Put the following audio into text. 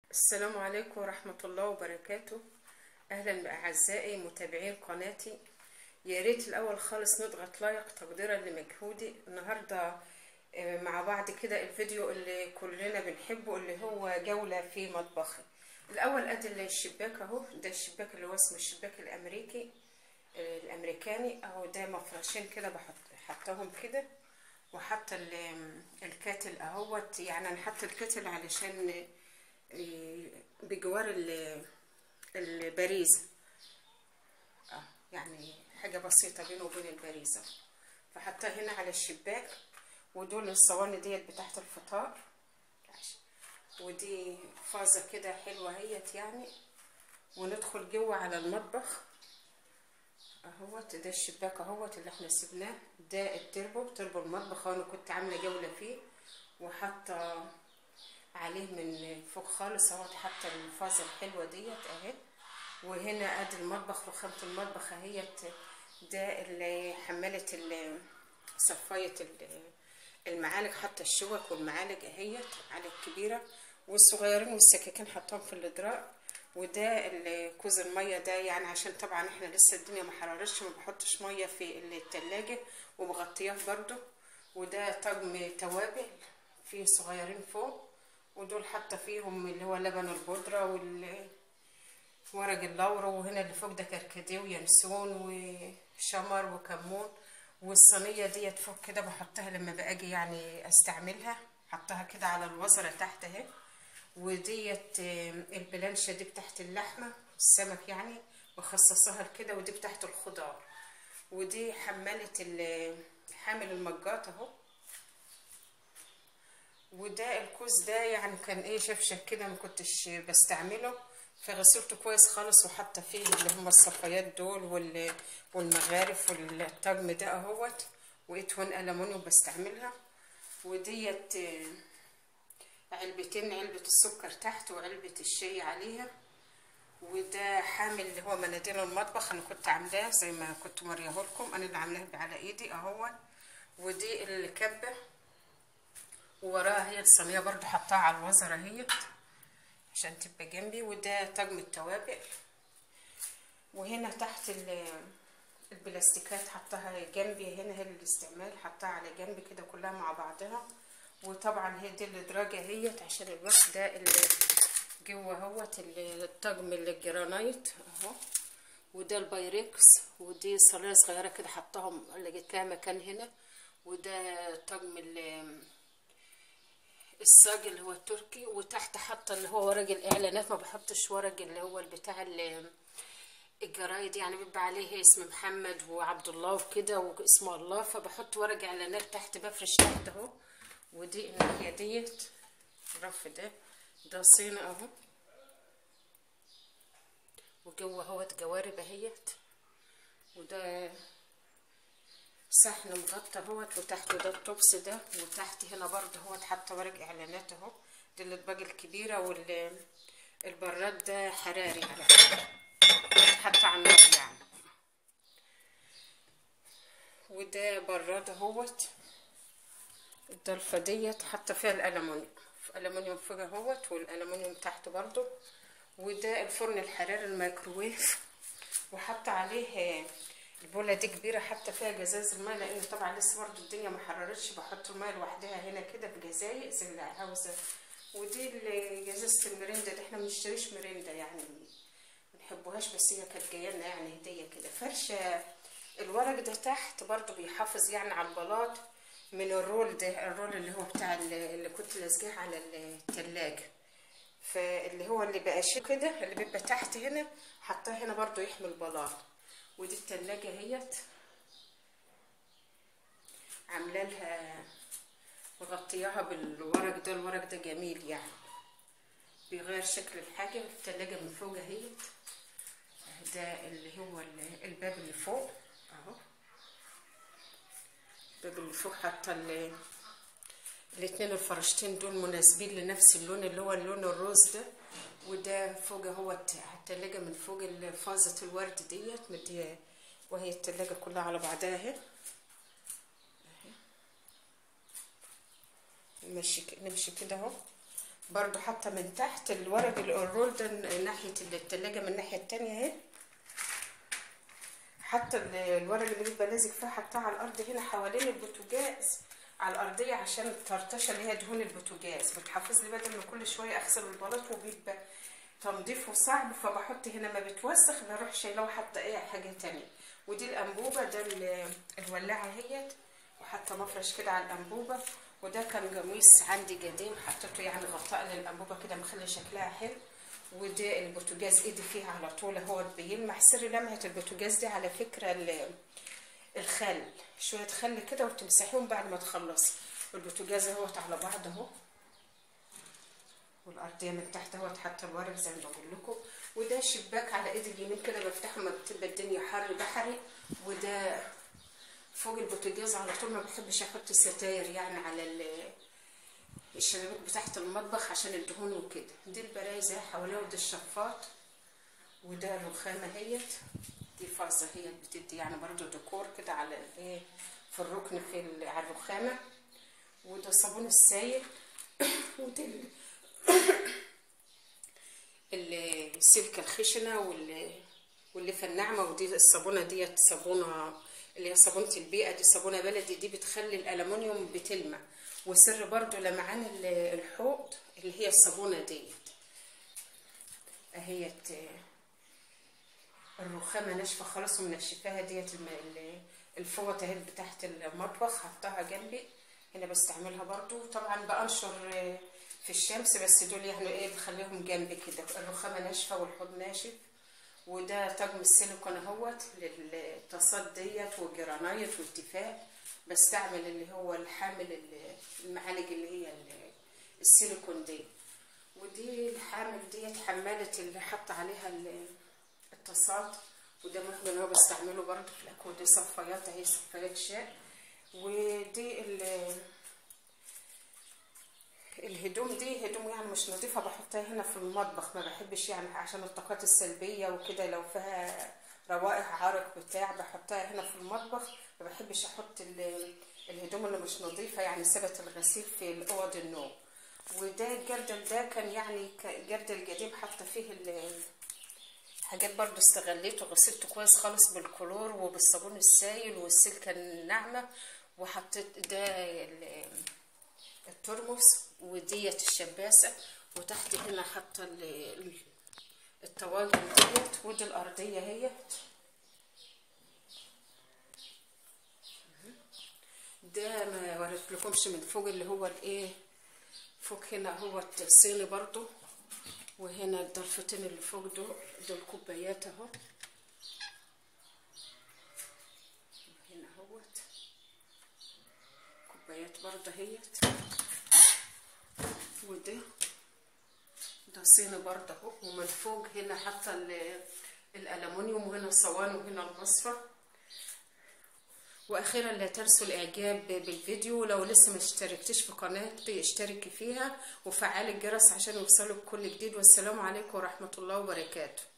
السلام عليكم ورحمة الله وبركاته أهلا بأعزائي متابعين قناتي يا ريت الأول خالص نضغط لايك تقديرا لمجهودي النهاردة آه، مع بعض كده الفيديو اللي كلنا بنحبه اللي هو جولة في مطبخي الأول أدي الشباك أهو ده الشباك اللي هو اسمه الشباك الأمريكي آه، الأمريكاني أهو ده مفرشين كده بحط حطهم كده وحتى ال- الكاتل اهوت يعني انا حاطه الكاتل علشان آه، بجوار ال- البريزه اه يعني حاجه بسيطه بينه وبين البريزه فحطها هنا على الشباك ودول الصواني ديت بتاعت الفطار ودي فازه كده حلوه اهيت يعني وندخل جوه على المطبخ اهوت ده الشباك اهوت اللي احنا سيبناه ده التربو تربو المطبخ انا كنت عامله جوله فيه وحاطه عليه من فوق خالص اهوت حتى الفازه الحلوه ديت اهي وهنا ادي المطبخ رخامه المطبخ اهيت ده اللي حملت ال- صفايه ال- المعالق حتى الشوك والمعالق اهيت معالق كبيره والصغيرين والسكاكين حطهم في الادراج وده ال- كوز الميه ده يعني عشان طبعا احنا لسه الدنيا ما حررتش ما بحطش ميه في التلاجة وبغطيها برضو وده طقم توابل فيه صغيرين فوق ودول حتى فيهم اللي هو لبن البودرة وال ورق اللورو وهنا اللي فوق ده كركديه وينسون وشمر وكمون والصينية ديت فوق كده بحطها لما باجي يعني استعملها حطها كده على الوزرة تحت اهي وديت آه، البلانشة دي بتاعت اللحمة السمك يعني بخصصها كده ودي بتاعت الخضار ودي حمالة ال- حامل المجات اهو وده الكوز ده يعني كان ايه شفشك كده ما كنتش بستعمله فغسلته كويس خالص وحاطه فيه اللي هم الصفايات دول وال- والمغارف والطقم ده اهوت واتون الومنيوم بستعملها وديت آه، علبتين علبة السكر تحت وعلبة الشاي عليها وده حامل اللي هو مناديل المطبخ انا كنت عاملاه زي ما كنت مريه لكم انا اللي عاملاه على ايدي اهو ودي الكبه ووراها هي الصينيه برضو حطاها على الوزره اهيت عشان تبقى جنبي وده طقم التوابل وهنا تحت ال- البلاستيكات حطها جنبي هنا هي الاستعمال حطها على جنب كده كلها مع بعضها وطبعا هي دي الدرجة اهيت عشان الوقت ده اللي جوه اهوت ال- الطقم الجرانايت اهو وده البايركس ودي صينية صغيرة كده حطاهم لقيت لها مكان هنا وده طقم ال- الصاج اللي هو التركي وتحت حاطه اللي هو ورق الاعلانات ما بحطش ورق اللي هو بتاع ال- الجرايد يعني بيبقى عليه اسم محمد وعبد الله وكده واسمه الله فبحط ورق اعلانات تحت بفرش تحت اهو ودي الناحيه ديت الرف ده ده صيني اهو وجوه اهوت جوارب اهيت وده صحن مغطى اهوت وتحته ده الطبس ده وتحت هنا برضه اهوت حتى ورق اعلانات اهو دي الاطباق الكبيره وال البراد ده حراري على فكره حتى على النار يعني وده براد اهوت الضلفه ديت حتى فيها الالومنيوم الالومنيوم فوق اهوت والالومنيوم تحت برضه وده الفرن الحراري الميكروويف وحط عليه البوله دي كبيره حتى فيها جزاز الماء لان طبعا لسه برضه الدنيا ما حررتش بحط الماء لوحدها هنا كده في جزايز اللي عاوزه ودي ال- جزازه المريندا دي احنا ما بنشتريش مريندا يعني ما بنحبوهاش بس هي كانت جايه لنا يعني هديه كده فرشه الورق ده تحت برضه بيحافظ يعني على البلاط من الرول ده الرول اللي هو بتاع ال- اللي كنت لازقاه على التلاجة فاللي هو اللي بقى شيء كده اللي بيبقى تحت هنا حطاه هنا برضو يحمي البلاط ودي التلاجة اهيت عامله لها مغطياها بالورق ده الورق ده جميل يعني بيغير شكل الحاجة التلاجة من فوق اهيت ده اللي هو ال- الباب اللي فوق اهو الباب اللي فوق حاطه ال- الاتنين الفرشتين دول مناسبين لنفس اللون اللي هو اللون الروز ده وده فوق اهو التلاجة من فوق فازة الورد ديت مدية وهي التلاجة كلها على بعضها اهي نمشي ك- نمشي كده اهو برضو حاطه من تحت الورق الرول ده ناحيه التلاجة من الناحيه التانية اهي حتى الورق اللي بيبقى لازق فيها حطها على الارض هنا حوالين البوتاجاز على الارضيه عشان الطرطشه اللي هي دهون البوتاجاز بتحافظ لي بدل ما كل شويه اغسل البلاط وبيبقى تنظيفه صعب فبحط هنا ما بتوسخ بروح شايلاه وحاطه ايه حاجه تانية ودي الانبوبه ده الولاعه اهيت وحاطه مفرش كده على الانبوبه وده كان قميص عندي قديم حطيته يعني غطاء للانبوبه كده مخلي شكلها حلو وده البوتاجاز ايدي فيها على طول اهو بيلمع سر لمعه البوتاجاز دي على فكره الخل شويه خل كده وتمسحيهم بعد ما تخلصي البوتاجاز اهوت على بعض اهو والارضيه من تحت اهوت حتى الورق زي ما بقول لكم وده شباك على ايد اليمين كده بفتحه لما بتبقى الدنيا حر بحري وده فوق البوتاجاز على طول ما بحبش احط ستاير يعني على الشبابيك بتاعت المطبخ عشان الدهون وكده دي البرايز اهي حواليها وده الشفاط وده الرخامه اهيت دي فازه هي بتدي يعني برضو ديكور كده على الايه في الركن في على الرخامه وده صابون السايل وده السلكه الخشنه واللفه الناعمه ودي الصابونه ديت صابونه اللي هي صابونه البيئه دي صابونه بلدي دي بتخلي الالومنيوم بتلمع وسر برضو لمعان الحوض اللي هي الصابونه ديت اهيت الرخامه ناشفه خالص ومنشفاها ديت الفوط اهي بتاعت المطبخ حطها جنبي هنا بستعملها برضو طبعا بانشر في الشمس بس دول يعني ايه بخليهم جنبي كده الرخامه ناشفه والحوض ناشف وده طقم السيليكون اهوت للطاسات ديت والجرانايت والتفاح بستعمل اللي هو الحامل المعالج اللي هي السيليكون دي ودي الحامل ديت حمالة اللي حط عليها الطاسات وده ممكن اللي هو بستعمله برضه في الاكل ودي صفايات اهي صفايات شاي ودي الهدوم دي هدوم يعني مش نظيفة بحطها هنا في المطبخ ما بحبش يعني عشان الطاقات السلبية وكده لو فيها روائح عرق بتاع بحطها هنا في المطبخ ما بحبش احط الهدوم اللي مش نظيفة يعني سبت الغسيل في اوض النوم وده الجردل ده كان يعني جردل قديم حاطه فيه حاجات برضو استغليته غسلته كويس خالص بالكلور وبالصابون السائل والسلكة الناعمة وحطيت ده الترمس وديت الشباسة وتحت هنا حاطة الطواجن ديت ودي الأرضية اهيت ده ما وريتلكمش من فوق اللي هو الايه فوق هنا هو الصيني برضو وهنا الضرفتين اللي فوق دول دول كوبايات اهو هنا اهوت كوبايات برضه اهيت وده ده صيني برضه اهو ومن فوق هنا حتى الالومنيوم وهنا الصواني وهنا المصفى واخيرا لا تنسوا الاعجاب بالفيديو لو لسه ما اشتركتش في قناتي اشتركي فيها وفعلي الجرس عشان يوصلك كل جديد والسلام عليكم ورحمه الله وبركاته